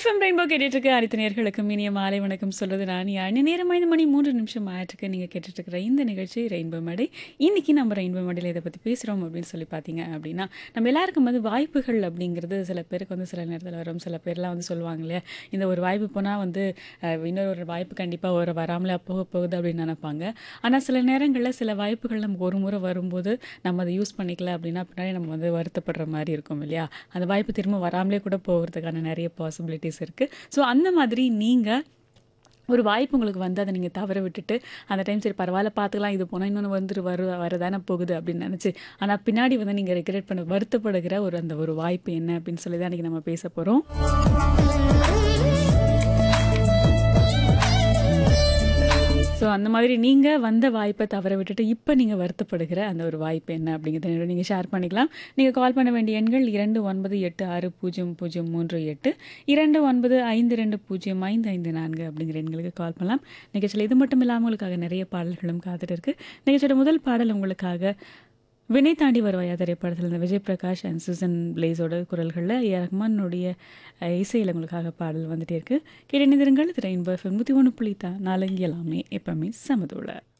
FM rainbow கேட்டுட்டு இருக்க அனைத்து நேர்களுக்கும் இனிய மாலை வணக்கம் சொல்றது நான் யானி நேரம் ஐந்து மணி மூன்று நிமிஷம் ஆயிட்டுருக்கு நீங்கள் கேட்டுட்டு இருக்கிற இந்த நிகழ்ச்சி ரெயின்போ மேடை இன்னைக்கு நம்ம ரெயின்போ மேடையில் இதை பற்றி பேசுகிறோம் அப்படின்னு சொல்லி பார்த்தீங்க அப்படின்னா நம்ம எல்லாருக்கும் வந்து வாய்ப்புகள் அப்படிங்கிறது சில பேருக்கு வந்து சில நேரத்தில் வரும் சில பேர்லாம் வந்து சொல்லுவாங்க இல்லையா இந்த ஒரு வாய்ப்பு போனால் வந்து அஹ், இன்னொரு ஒரு வாய்ப்பு கண்டிப்பாக ஒரு வராமலே போக போகுது அப்படின்னு நினைப்பாங்க ஆனால் சில நேரங்களில் சில வாய்ப்புகள் நமக்கு ஒரு முறை வரும்போது நம்ம அதை யூஸ் பண்ணிக்கல அப்படின்னா பின்னாடி நம்ம வந்து வருத்தப்படுற மாதிரி இருக்கும் இல்லையா அந்த வாய்ப்பு திரும்ப வராமலே கூட போகிறதுக்கான நிறைய பாசிபிலிட்டிஸ் இருக்குது ஸோ அந்த மாதிரி நீங்கள் ஒரு வாய்ப்பு உங்களுக்கு வந்து அதை நீங்கள் தவற விட்டுட்டு அந்த டைம் சரி பரவாயில்ல பார்த்துக்கலாம் இது போனால் இன்னொன்று வந்துட்டு வரு வரதானே போகுது அப்படின்னு நினச்சி ஆனால் பின்னாடி வந்து நீங்கள் ரெக்ரெட் பண்ண வருத்தப்படுகிற ஒரு அந்த ஒரு வாய்ப்பு என்ன அப்படின்னு சொல்லி தான் இன்றைக்கி நம்ம பேச போகிறோம் ஸோ அந்த மாதிரி நீங்கள் வந்த வாய்ப்பை தவற விட்டுட்டு இப்போ நீங்கள் வருத்தப்படுகிற அந்த ஒரு வாய்ப்பு என்ன அப்படிங்கிறத நீங்கள் ஷேர் பண்ணிக்கலாம் நீங்கள் கால் பண்ண வேண்டிய எண்கள் இரண்டு ஒன்பது எட்டு ஆறு பூஜ்ஜியம் பூஜ்ஜியம் மூன்று எட்டு இரண்டு ஒன்பது ஐந்து ரெண்டு பூஜ்ஜியம் ஐந்து ஐந்து நான்கு அப்படிங்கிற எண்களுக்கு கால் பண்ணலாம் நிகழ்ச்சியில் இது மட்டும் இல்லாமல் உங்களுக்காக நிறைய பாடல்களும் காத்துட்டு இருக்கு நிகழ்ச்சியோட முதல் பாடல் உங்களுக்காக வினை தாண்டி வருவாயா திரைப்படத்தில் இந்த விஜய் பிரகாஷ் அண்ட் சுசன் பிளேஸோட குரல்களில் ஏ ரஹ்மானுடைய அஹ், இசையில் உங்களுக்காக பாடல் வந்துட்டே இருக்கு கேட்டு திரை இன்ப தொண்ணூற்றி ஒன்று புள்ளித்தா நாலங்கி எல்லாமே எப்பவுமே சமதோட